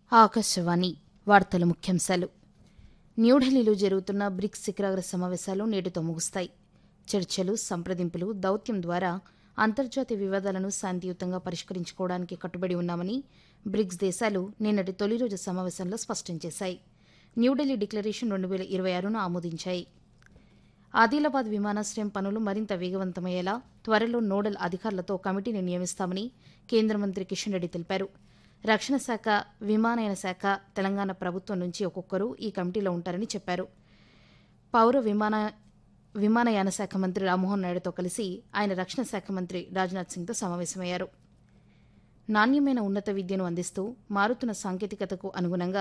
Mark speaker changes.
Speaker 1: ఆకాశవాణి వార్తల ముఖ్యాంశాలు న్యూఢిల్లీలో జరుగుతున్న బ్రిక్స్ శిఖరాగ్ర సమావేశాలు నేటితో ముగుస్తాయి చర్చలు సంప్రదింపులు దౌత్యం ద్వారా అంతర్జాతీయ వివాదాలను శాంతియుతంగా పరిష్కరించుకోవడానికి కట్టుబడి ఉన్నామని బ్రిక్స్ దేశాలు నిన్నటి తొలి రోజు సమావేశంలో స్పష్టం చేశాయి న్యూఢిల్లీ డిక్లరేషన్ రెండు వేల ఇరవై ఆరును ఆమోదించాయి ఆదిలాబాద్ విమానాశ్రయం పనులు మరింత వేగవంతమయ్యేలా త్వరలో నోడల్ అధికారులతో కమిటీని నియమిస్తామని కేంద్ర మంత్రి కిషన్ రెడ్డి తెలిపారు రక్షణ శాఖ విమానయాన శాఖ తెలంగాణ ప్రభుత్వం నుంచి ఒక్కొక్కరు ఈ కమిటీలో ఉంటారని చెప్పారు పౌర విమాన విమానయాన శాఖ మంత్రి రామ్మోహన్ నాయుడుతో కలిసి ఆయన రక్షణ శాఖ మంత్రి రాజ్నాథ్ సింగ్తో సమావేశమయ్యారు నాణ్యమైన ఉన్నత విద్యను అందిస్తూ మారుతున్న సాంకేతికతకు అనుగుణంగా